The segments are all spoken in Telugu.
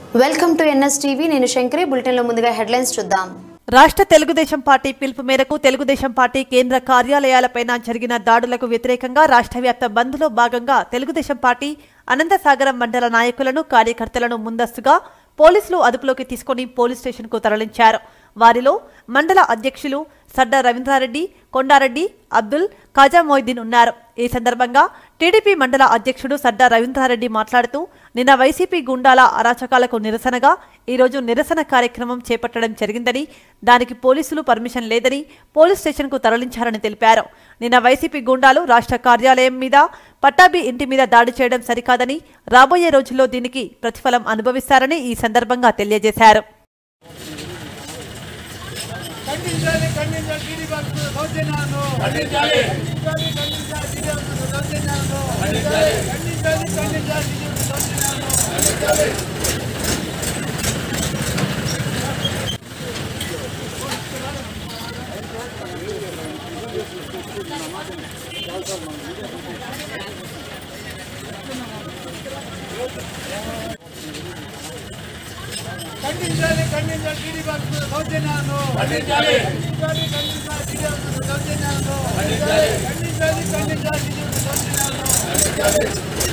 వెల్కమ్ టు ఎన్ఎస్ టీవీ నేను శంకరి బులెటిన్లో ముందుగా హెడ్లైన్స్ చూద్దాం రాష్ట్ర తెలుగుదేశం పార్టీ పిలుపు మేరకు తెలుగుదేశం పార్టీ కేంద్ర కార్యాలయాలపైన జరిగిన దాడులకు వ్యతిరేకంగా రాష్ట్ర వ్యాప్త బంద్లో భాగంగా తెలుగుదేశం పార్టీ అనంతసాగరం మండల నాయకులను కార్యకర్తలను ముందస్తుగా పోలీసులు అదుపులోకి తీసుకుని పోలీస్ స్టేషన్కు తరలించారు వారిలో మండల అధ్యక్షులు సడ్డా రవీంద్రారెడ్డి కొండారెడ్డి అబ్దుల్ ఖాజా మొయిద్దీన్ ఉన్నారు ఈ సందర్భంగా టీడీపీ మండల అధ్యక్షుడు సడ్డా రవీంద్రారెడ్డి మాట్లాడుతూ నిన్న వైసీపీ గుండాల అరాచకాలకు నిరసనగా ఈరోజు నిరసన కార్యక్రమం చేపట్టడం జరిగిందని దానికి పోలీసులు పర్మిషన్ లేదని పోలీస్ స్టేషన్కు తరలించారని తెలిపారు నిన్న వైసీపీ గుండాలు రాష్ట్ర కార్యాలయం మీద పట్టాభి ఇంటి మీద దాడి చేయడం సరికాదని రాబోయే రోజుల్లో దీనికి ప్రతిఫలం అనుభవిస్తారని ఈ సందర్భంగా తెలియజేశారు ఖండించాలి ఖండించాలి టీడీ బాక్స్ దౌర్జన్యాలను ఖండించాలి ఖండించాలి ఖండించాలి టీడీ బాక్స్ దౌర్జన్యాలను ఖండించాలి ఖండించాలి ఖండించాలి టీడీ దౌర్జన్యాలను ఖండించాలి ఖండించాలి ఖండించాలి టీడీ బాక్స్ దౌర్జన్యాలను ఖండించాలి ఖండించాలి ఖండించాలి టీడీ బాక్స్ దౌర్జన్యాలను ఖండించాలి ఖండించాలి ఖండించాలి టీడీ దౌర్జన్యాలను ఖండించాలి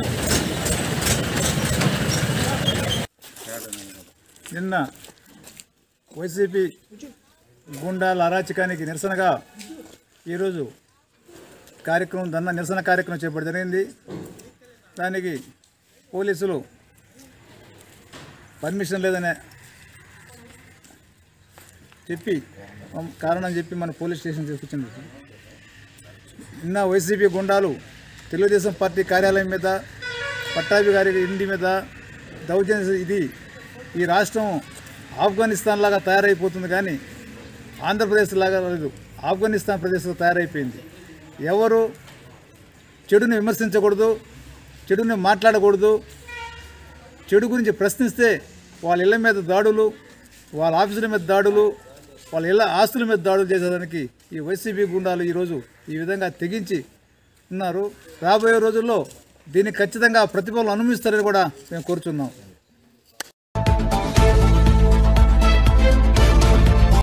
నిన్న వైసీపీ గుండాల అరాచకానికి నిరసనగా ఈరోజు కార్యక్రమం దన్న నిరసన కార్యక్రమం చేపట్టడం జరిగింది దానికి పోలీసులు పర్మిషన్ లేదనే చెప్పి ఉమ్, కారణం చెప్పి మన పోలీస్ స్టేషన్ తీసుకొచ్చింది నిన్న వైసీపీ గుండాలు తెలుగుదేశం పార్టీ కార్యాలయం మీద పట్టాభి గారి ఇంటి మీద దౌర్జన్య ఇది ఈ రాష్ట్రం ఆఫ్ఘనిస్తాన్ లాగా తయారైపోతుంది కానీ ఆంధ్రప్రదేశ్ లాగా లేదు ఆఫ్ఘనిస్తాన్ ప్రదేశ్లో తయారైపోయింది ఎవరు చెడుని విమర్శించకూడదు చెడుని మాట్లాడకూడదు చెడు గురించి ప్రశ్నిస్తే వాళ్ళ ఇళ్ళ మీద దాడులు వాళ్ళ ఆఫీసుల మీద దాడులు వాళ్ళ ఇళ్ళ ఆస్తుల మీద దాడులు చేసేదానికి ఈ వైసీపీ గుండాలు ఈరోజు ఈ విధంగా తెగించి ఉన్నారు రాబోయే రోజుల్లో దీనికి ఖచ్చితంగా ప్రతిఫలం అనుభవిస్తారని కూడా మేము కోరుచున్నాం